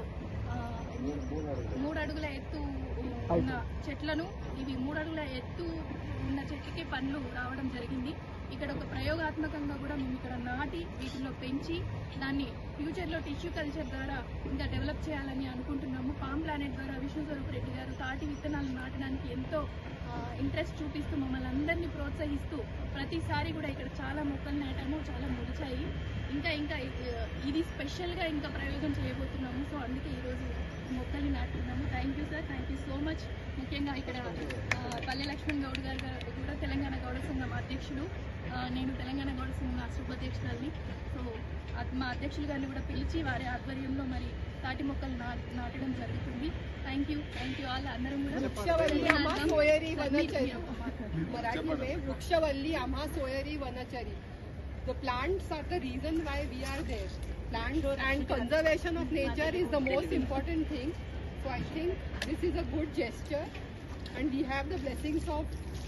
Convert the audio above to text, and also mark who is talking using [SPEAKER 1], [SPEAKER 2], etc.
[SPEAKER 1] ఆ, మూడు అడుగుల ఎత్తు ఉన్న చెట్లను ఇవి మూడు అడుగుల ఎత్తు ఉన్న చెట్లకి పండ్లు రావడం జరిగింది ఇక్కడ ఒక ప్రయోగాత్మకంగా కూడా మేము ఇక్కడ నాటి వీటిలో పెంచి దాన్ని ఫ్యూచర్లో టిష్యూ కల్చర్ ద్వారా ఇంకా డెవలప్ చేయాలని అనుకుంటున్నాము పామ్ ప్లానెట్ ద్వారా విష్ణు స్వరూప్ రెడ్డి గారు తాటి విత్తనాలు నాటడానికి ఎంతో ఇంట్రెస్ట్ చూపిస్తూ మమ్మల్ని అందరినీ ప్రోత్సహిస్తూ ప్రతిసారి కూడా ఇక్కడ చాలా మొక్కలు నాటాము చాలా మొలిచాయి ఇంకా ఇంకా ఇ- ఇది స్పెషల్గా ఇంకా ప్రయోగం చేయబోతున్నాము సో అందుకే ఈరోజు మొక్కల్ని నాటుతున్నాము thank you sir thank you so much ముఖ్యంగా ఇక్కడ ఆ, పల్లె లక్ష్మణ్ గౌడ్ గారు గారు కూడా తెలంగాణ గౌడ సంఘం అధ్యక్షుడు ఆ, నేను తెలంగాణ గౌడ సంఘం రాష్ట్ర ఉపాధ్యక్షురాలిని సో అద్- మా అధ్యక్షులు గారిని కూడా పిలిచి వారి ఆధ్వర్యంలో మరి తాటి మొక్కలు నా- నాటడం జరుగుతుంది థ్యాంక్ యూ థ్యాంక్ యూ వాళ్ళ అందరం కూడా
[SPEAKER 2] वृक्षवल्ली आम्हा सोयरी वनचरी
[SPEAKER 1] మీరు ఒక మాట.
[SPEAKER 2] मराठी में वृक्षवल्ली आम्हा सोयरी वनचरी the plants are the reason why we are there plants and conservation of nature is the most important thing so i think this is a good gesture and we have the blessings of